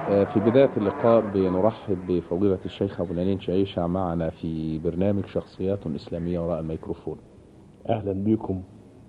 في بداية اللقاء بنرحب بفضيلة الشيخ أبو العنين شعيشة معنا في برنامج شخصيات إسلامية وراء الميكروفون أهلا بكم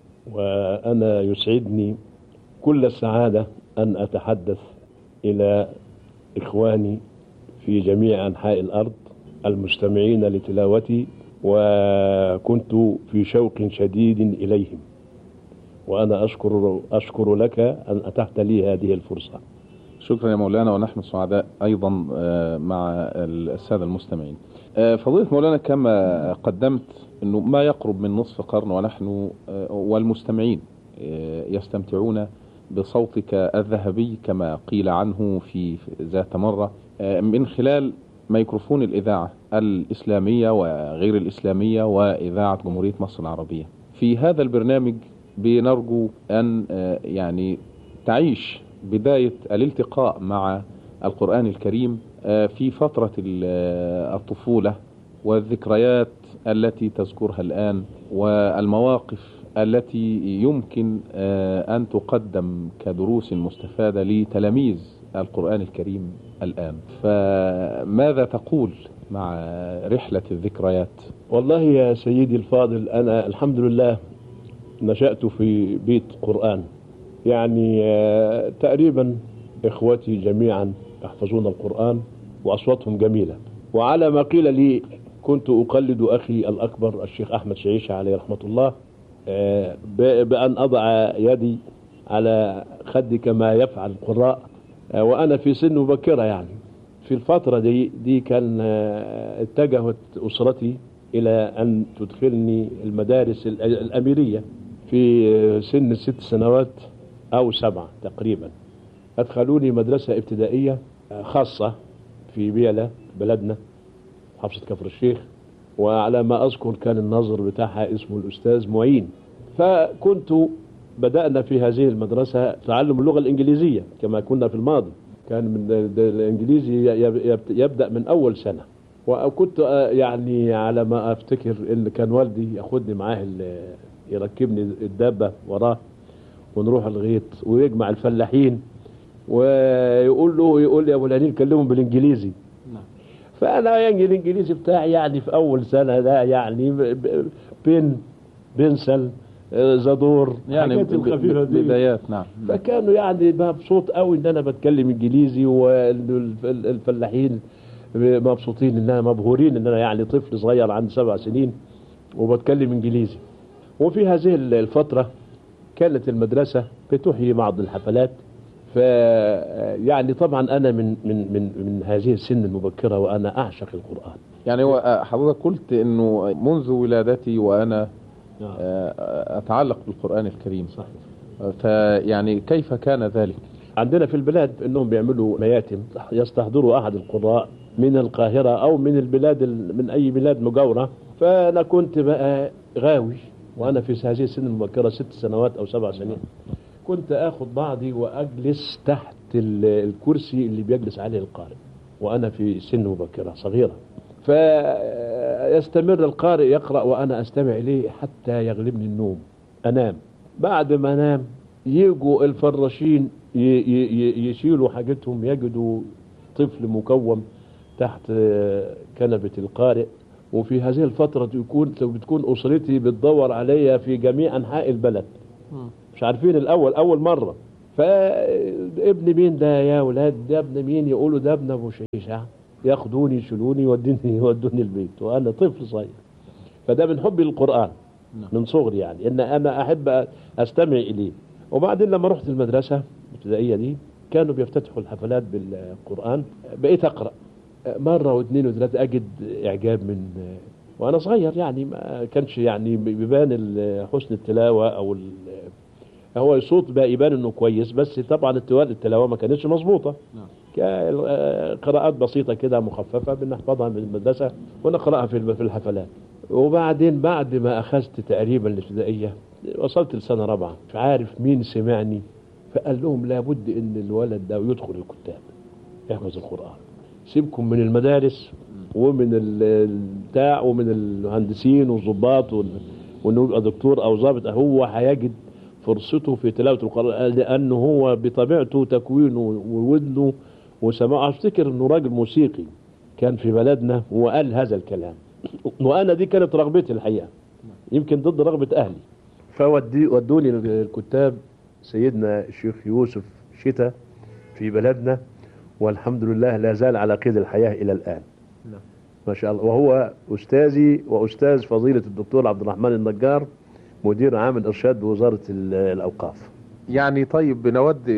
وأنا يسعدني كل السعادة أن أتحدث إلى إخواني في جميع أنحاء الأرض المستمعين لتلاوتي وكنت في شوق شديد إليهم وأنا أشكر أشكر لك أن أتحت لي هذه الفرصة شكرا يا مولانا ونحن سعداء أيضا مع السادة المستمعين فضيلة مولانا كما قدمت أنه ما يقرب من نصف قرن ونحن والمستمعين يستمتعون بصوتك الذهبي كما قيل عنه في ذات مرة من خلال ميكروفون الإذاعة الإسلامية وغير الإسلامية وإذاعة جمهورية مصر العربية في هذا البرنامج بنرجو أن يعني تعيش بداية الالتقاء مع القرآن الكريم في فترة الطفولة والذكريات التي تذكرها الآن والمواقف التي يمكن أن تقدم كدروس مستفادة لتلاميذ القرآن الكريم الآن فماذا تقول مع رحلة الذكريات والله يا سيدي الفاضل أنا الحمد لله نشأت في بيت قرآن يعني تقريبا إخوتي جميعا يحفظون القرآن وأصواتهم جميلة وعلى ما قيل لي كنت أقلد أخي الأكبر الشيخ أحمد شعيشة عليه رحمة الله بأن أضع يدي على خدي كما يفعل القراء وأنا في سن مبكرة يعني في الفترة دي دي كان اتجهت أسرتي إلى أن تدخلني المدارس الأميرية في سن ست سنوات أو سبعة تقريبا أدخلوني مدرسة ابتدائية خاصة في بيلة بلدنا حفصة كفر الشيخ وعلى ما أذكر كان الناظر بتاعها اسمه الأستاذ معين فكنت بدأنا في هذه المدرسة تعلم اللغة الإنجليزية كما كنا في الماضي كان من الإنجليزي يبدأ من أول سنة وكنت يعني على ما أفتكر إن كان والدي ياخدني معاه يركبني الدابة وراه ونروح الغيط ويجمع الفلاحين ويقول له يقول لي يا ابو العنين كلمهم بالانجليزي فانا يعني الانجليزي بتاعي يعني في اول سنه ده يعني بين بنسل زادور يعني بدايات نعم فكانوا يعني مبسوط قوي ان انا بتكلم انجليزي والفلاحين مبسوطين ان انا مبهورين ان انا يعني طفل صغير عندي سبع سنين وبتكلم انجليزي وفي هذه الفتره كانت المدرسه بتحيي بعض الحفلات ف يعني طبعا انا من من من من هذه السن المبكره وانا اعشق القران يعني هو حضرتك قلت انه منذ ولادتي وانا اتعلق بالقران الكريم صحيح فيعني كيف كان ذلك عندنا في البلاد انهم بيعملوا مياتم يستحضروا احد القراء من القاهره او من البلاد من اي بلاد مجاوره فانا كنت بقى غاوي وانا في هذه السن المبكره ست سنوات او سبع سنين كنت اخذ بعضي واجلس تحت الكرسي اللي بيجلس عليه القارئ وانا في سن مبكره صغيره فيستمر القارئ يقرا وانا استمع اليه حتى يغلبني النوم انام بعد ما انام يجوا الفراشين يشيلوا حاجتهم يجدوا طفل مكوم تحت كنبه القارئ وفي هذه الفترة يكون بتكون أسرتي بتدور عليا في جميع أنحاء البلد مش عارفين الأول أول مرة فابن مين ده يا ولاد ده ابن مين يقولوا ده ابن أبو شيشة ياخدوني يشيلوني يودوني يودوني البيت وأنا طفل صغير فده من حبي للقرآن من صغري يعني إن أنا أحب أستمع إليه وبعدين لما رحت المدرسة الابتدائية دي كانوا بيفتتحوا الحفلات بالقرآن بقيت أقرأ مرة واثنين وثلاثة أجد إعجاب من وأنا صغير يعني ما كانش يعني بيبان حسن التلاوة أو هو الصوت بقى يبان إنه كويس بس طبعا التلاوة ما كانتش مظبوطة قراءات بسيطة كده مخففة بنحفظها من المدرسة ونقرأها في في الحفلات وبعدين بعد ما أخذت تقريبا الابتدائية وصلت لسنة رابعة مش عارف مين سمعني فقال لهم لابد إن الولد ده يدخل الكتاب يحفظ القرآن سيبكم من المدارس ومن البتاع ومن المهندسين والظباط وانه يبقى دكتور او ضابط هو هيجد فرصته في تلاوه القران لانه هو بطبيعته تكوينه وودنه وسمع افتكر انه راجل موسيقي كان في بلدنا وقال هذا الكلام وانا دي كانت رغبتي الحقيقه يمكن ضد رغبه اهلي فودي ودوني الكتاب سيدنا الشيخ يوسف شتا في بلدنا والحمد لله لا زال على قيد الحياه الى الان نعم. ما شاء الله وهو استاذي واستاذ فضيله الدكتور عبد الرحمن النجار مدير عام الارشاد بوزاره ال- الاوقاف يعني طيب بنود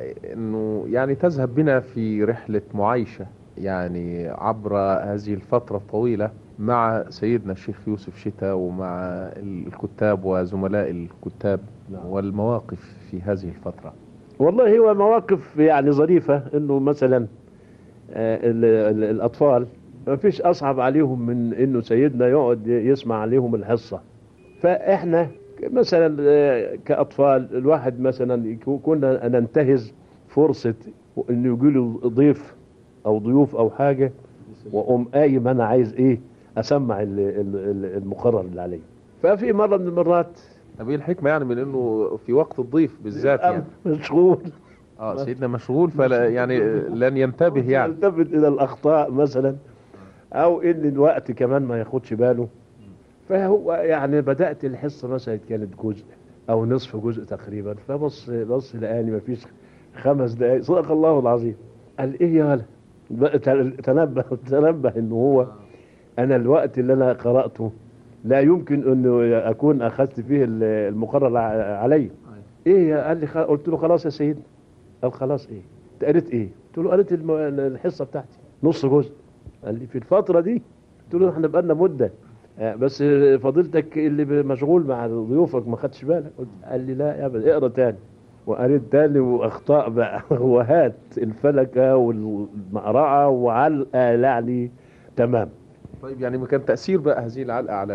انه يعني تذهب بنا في رحلة معايشة يعني عبر هذه الفترة الطويلة مع سيدنا الشيخ يوسف شتا ومع الكتاب وزملاء الكتاب نعم. والمواقف في هذه الفترة والله هو مواقف يعني ظريفة انه مثلا آه، ال- ال- الاطفال ما فيش اصعب عليهم من انه سيدنا يقعد يسمع عليهم الحصة فاحنا مثلا آه، كاطفال الواحد مثلا يكو- كنا ننتهز فرصة انه يجي له ضيف او ضيوف او حاجة واقوم قايم انا عايز ايه اسمع ال- ال- ال- المقرر اللي عليه ففي مرة من المرات طب ايه الحكمة يعني من انه في وقت الضيف بالذات يعني مشغول اه سيدنا مشغول فلا يعني لن ينتبه يعني يلتفت الى الاخطاء مثلا او ان الوقت كمان ما ياخدش باله فهو يعني بدات الحصه مثلا كانت جزء او نصف جزء تقريبا فبص بص لقاني ما فيش خمس دقائق صدق الله العظيم قال ايه يا ولد بقى تنبه تنبه ان هو انا الوقت اللي انا قراته لا يمكن انه اكون اخذت فيه المقرر ع- علي ايه يا قال لي خ- قلت له خلاص يا سيدي قال خلاص ايه انت قريت ايه قلت له قريت الم- الحصه بتاعتي نص جزء قال لي في الفتره دي قلت له احنا بقالنا مده آه، بس فضيلتك اللي ب- مشغول مع ضيوفك ما خدتش بالك قلت قال لي لا يا ابدا اقرا تاني وقريت تاني واخطاء بقى وهات الفلكه والمقرعه وعلقه يعني تمام طيب يعني ما كان تأثير بقى هذه العلقة على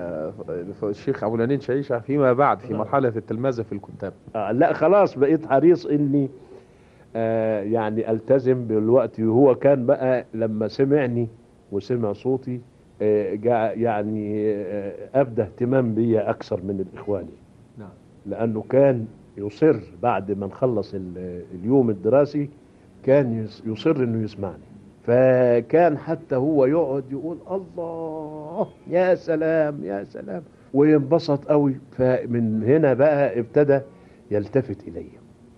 الشيخ أبو لنين شعيشة فيما بعد في مرحلة التلمذة في الكتاب آه لا خلاص بقيت حريص اني آه يعني التزم بالوقت وهو كان بقى لما سمعني وسمع صوتي آه جاء يعني آه ابدى اهتمام بيا اكثر من الاخواني نعم لانه كان يصر بعد ما نخلص ال- اليوم الدراسي كان يس- يصر انه يسمعني فكان حتى هو يقعد يقول الله يا سلام يا سلام وينبسط قوي فمن هنا بقى ابتدى يلتفت الي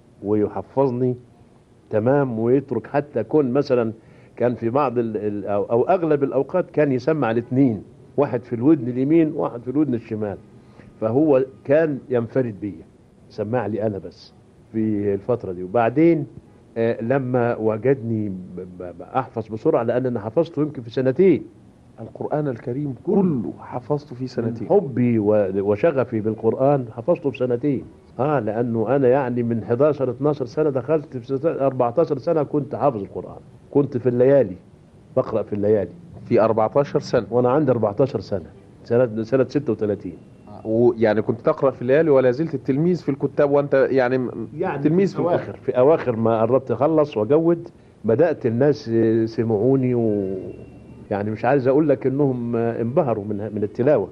ويحفظني تمام ويترك حتى كون مثلا كان في بعض ال ال أو, او اغلب الاوقات كان يسمع الاثنين واحد في الودن اليمين واحد في الودن الشمال فهو كان ينفرد بيا سمع لي انا بس في الفتره دي وبعدين آه، لما وجدني ب- ب- احفظ بسرعه لان انا حفظته يمكن في سنتين القرآن الكريم كله حفظته في سنتين حبي و- وشغفي بالقران حفظته في سنتين اه لانه انا يعني من 11 12 سنه دخلت في سنة 14 سنه كنت حافظ القران كنت في الليالي بقرا في الليالي في 14 سنة وانا عندي 14 سنه سنه سنه 36 ويعني كنت تقرأ في الليالي ولا زلت التلميذ في الكتاب وأنت يعني, يعني تلميذ في في الكتاب اواخر في اواخر ما قربت اخلص واجود بدات الناس سمعوني و يعني مش عايز اقول لك انهم انبهروا من من التلاوه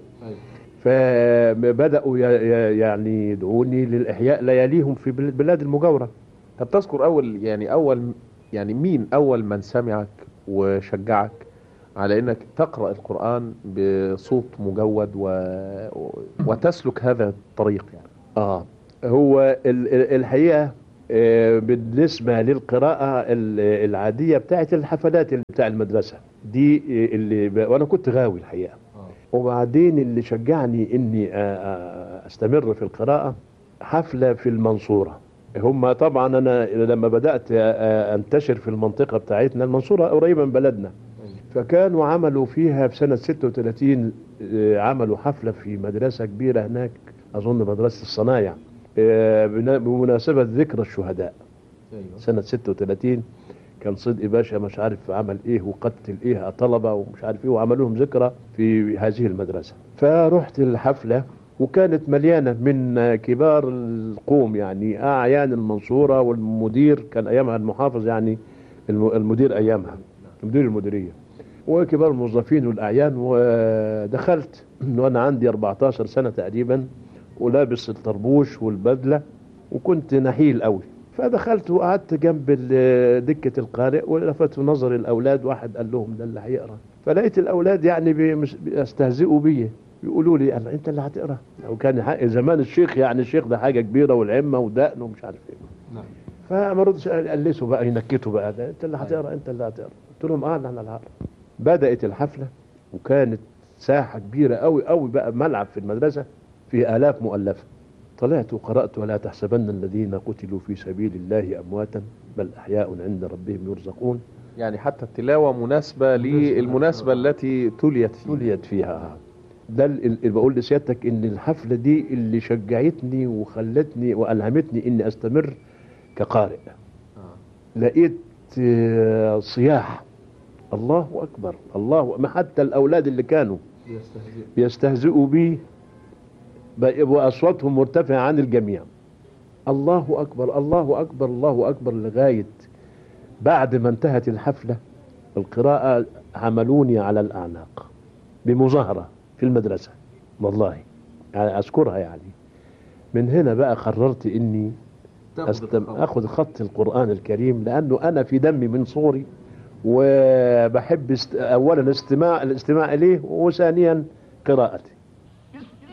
فبداوا ي- ي- يعني يدعوني للاحياء لياليهم في بل- بلاد المجاوره طب تذكر أول يعني أول يعني مين أول من سمعك وشجعك على انك تقرأ القرآن بصوت مجود و... وتسلك هذا الطريق يعني اه هو ال- ال- الحقيقه آه، بالنسبه للقراءه ال- العاديه بتاعت الحفلات اللي بتاع المدرسه دي آه، اللي ب... وانا كنت غاوي الحقيقه وبعدين اللي شجعني اني آه، آه، استمر في القراءه حفله في المنصوره هم طبعا انا لما بدات آه، آه، انتشر في المنطقه بتاعتنا المنصوره قريبه من بلدنا فكانوا عملوا فيها في سنه 36 آه، عملوا حفله في مدرسه كبيره هناك اظن مدرسه الصنايع آه، بنا- بمناسبه ذكرى الشهداء سنه 36 كان صدقي باشا مش عارف عمل ايه وقتل ايه طلبه ومش عارف ايه وعملوا لهم ذكرى في هذه المدرسه فرحت الحفله وكانت مليانه من كبار القوم يعني اعيان المنصوره والمدير كان ايامها المحافظ يعني الم- المدير ايامها مدير المديريه وكبار الموظفين والاعيان ودخلت وانا عندي 14 سنه تقريبا ولابس الطربوش والبدله وكنت نحيل قوي فدخلت وقعدت جنب ال- دكة القارئ ولفت نظر الأولاد واحد قال لهم ده اللي هيقرأ فلقيت الأولاد يعني بيمس- بيستهزئوا بي بيقولوا لي قال أنت اللي هتقرأ لو كان حق زمان الشيخ يعني الشيخ ده حاجة كبيرة والعمة ودقن ومش عارف إيه نعم فما ردش قلسوا بقى ينكتوا بقى ده انت اللي هتقرا انت اللي هتقرا قلت لهم اه انا اللي هقرا بدات الحفله وكانت ساحه كبيره قوي قوي بقى ملعب في المدرسه فيه الاف مؤلفه طلعت وقرات ولا تحسبن الذين قتلوا في سبيل الله امواتا بل احياء عند ربهم يرزقون يعني حتى التلاوة مناسبة للمناسبة التي تليت فيها تليت فيها ده ال- اللي بقول لسيادتك ان الحفله دي اللي شجعتني وخلتني والهمتني اني استمر كقارئ آه. لقيت آه، صياح الله اكبر الله ما حتى الاولاد اللي كانوا بيستهزئوا بي بقوا اصواتهم مرتفعه عن الجميع الله اكبر الله اكبر الله اكبر لغايه بعد ما انتهت الحفله القراءه حملوني على الاعناق بمظاهره في المدرسه والله يعني اذكرها يعني من هنا بقى قررت اني أستم... اخذ خط القران الكريم لانه انا في دمي من صغري وبحب است... اولا استماع الاستماع اليه وثانيا قراءته